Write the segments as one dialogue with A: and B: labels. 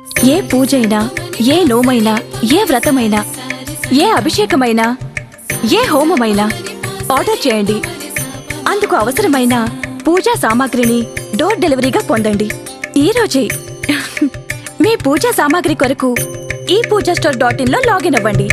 A: ఏ పూజైనా ఏ నోమైనా ఏ వ్రతమైనా ఏ అభిషేకమైనా ఏ హోమమైనా ఆర్డర్ చేయండి అందుకు అవసరమైన పూజా సామాగ్రిని డోర్ డెలివరీగా పొందండి ఈ రోజే మీ పూజా సామాగ్రి కొరకు ఈ పూజా స్టోర్ డాట్ ఇన్ లో లాగిన్ అవ్వండి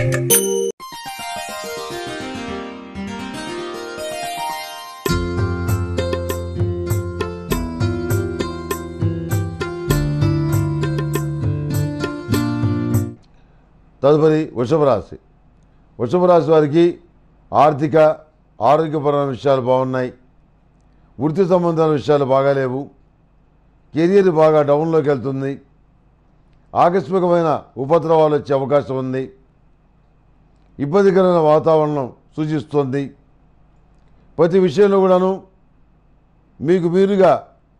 B: తదుపరి వృషభ రాశి వృషభ రాశి వారికి ఆర్థిక ఆరోగ్యపరమైన విషయాలు బాగున్నాయి వృత్తి సంబంధాల విషయాలు బాగాలేవు కెరియర్ బాగా డౌన్లోకి వెళ్తుంది ఆకస్మికమైన ఉపద్రవాలు వచ్చే అవకాశం ఉంది ఇబ్బందికరమైన వాతావరణం సూచిస్తోంది ప్రతి విషయంలో కూడాను మీకు మీరుగా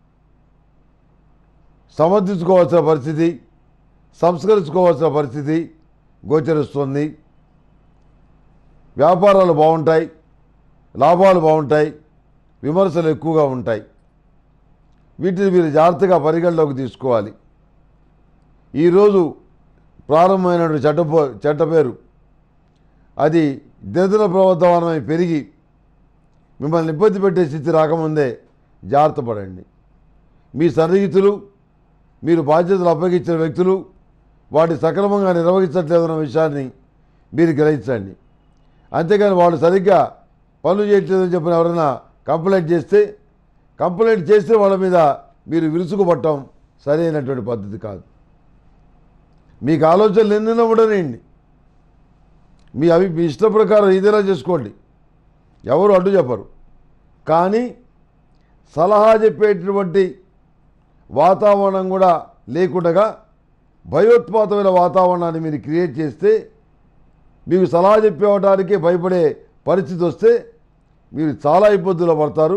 B: సమర్థించుకోవాల్సిన పరిస్థితి సంస్కరించుకోవాల్సిన పరిస్థితి గోచరిస్తుంది వ్యాపారాలు బాగుంటాయి లాభాలు బాగుంటాయి విమర్శలు ఎక్కువగా ఉంటాయి వీటిని మీరు జాగ్రత్తగా పరిగణలోకి తీసుకోవాలి ఈరోజు ప్రారంభమైనటువంటి చెడ్డ పో- చెడ్డ పేరు అది దినదిన ప్రవర్తమానమై పెరిగి మిమ్మల్ని ఇబ్బంది పెట్టే స్థితి రాకముందే జాగ్రత్త పడండి మీ సన్నిహితులు మీరు బాధ్యతలు అప్పగించిన వ్యక్తులు వాటి సక్రమంగా నిర్వహించట్లేదన్న విషయాన్ని మీరు గ్రహించండి అంతేగాని వాళ్ళు సరిగ్గా పనులు చేయట్లేదని చెప్పిన ఎవరైనా కంప్లైంట్ చేస్తే కంప్లైంట్ చేస్తే వాళ్ళ మీద మీరు విరుచుకుపట్టడం సరైనటువంటి పద్ధతి కాదు మీకు ఆలోచనలు ఎన్నైనా ఉండనండి మీ అవి మీ ఇష్ట ప్రకారం ఏదైనా చేసుకోండి ఎవరు అడ్డు చెప్పరు కానీ సలహా చెప్పేటటువంటి వాతావరణం కూడా లేకుండా భయోత్పాతమైన వాతావరణాన్ని మీరు క్రియేట్ చేస్తే మీకు సలహా చెప్పేవటానికి భయపడే పరిస్థితి వస్తే మీరు చాలా ఇబ్బందులు పడతారు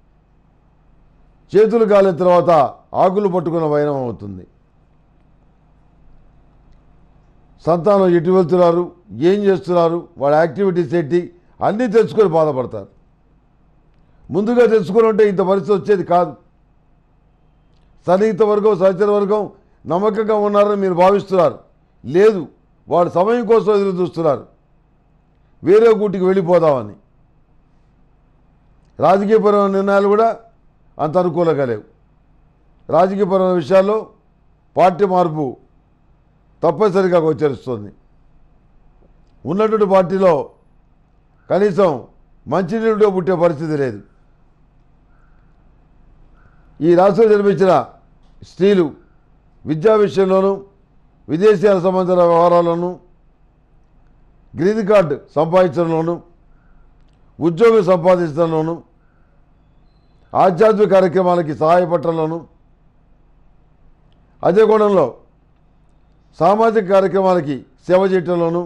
B: చేతులు కాలిన తర్వాత ఆకులు పట్టుకున్న వైనం అవుతుంది సంతానం ఎటు వెళ్తున్నారు ఏం చేస్తున్నారు వాళ్ళ యాక్టివిటీస్ ఏంటి అన్నీ తెలుసుకొని బాధపడతారు ముందుగా తెలుసుకుని ఉంటే ఇంత పరిస్థితి వచ్చేది కాదు సన్నిహిత వర్గం సహచర వర్గం నమ్మకంగా ఉన్నారని మీరు భావిస్తున్నారు లేదు వాడు సమయం కోసం ఎదురు చూస్తున్నారు వేరే గూటికి వెళ్ళిపోదామని రాజకీయపరమైన నిర్ణయాలు కూడా అంత అనుకూలంగా లేవు రాజకీయపరమైన విషయాల్లో పార్టీ మార్పు తప్పనిసరిగా గోచరిస్తుంది ఉన్నటువంటి పార్టీలో కనీసం మంచినీళ్ళలో పుట్టే పరిస్థితి లేదు ఈ రాష్ట్రం జన్మించిన స్త్రీలు విద్యా విషయంలోనూ విదేశీయాల సంబంధించిన వ్యవహారాల్లోనూ గ్రీన్ కార్డు సంపాదించడంలోనూ ఉద్యోగం సంపాదించడంలోనూ ఆధ్యాత్మిక కార్యక్రమాలకి సహాయపడటంలోనూ అదే కోణంలో సామాజిక కార్యక్రమాలకి సేవ చేయటంలోనూ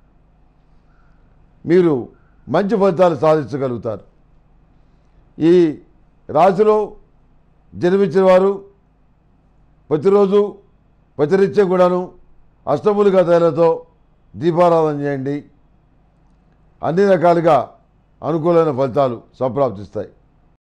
B: మీరు మంచి ఫలితాలు సాధించగలుగుతారు ఈ రాశిలో జన్మించిన వారు ప్రతిరోజు ప్రతినిత్యం కూడాను అష్టములుగా తైలతో దీపారాధన చేయండి అన్ని రకాలుగా అనుకూలమైన ఫలితాలు సంప్రాప్తిస్తాయి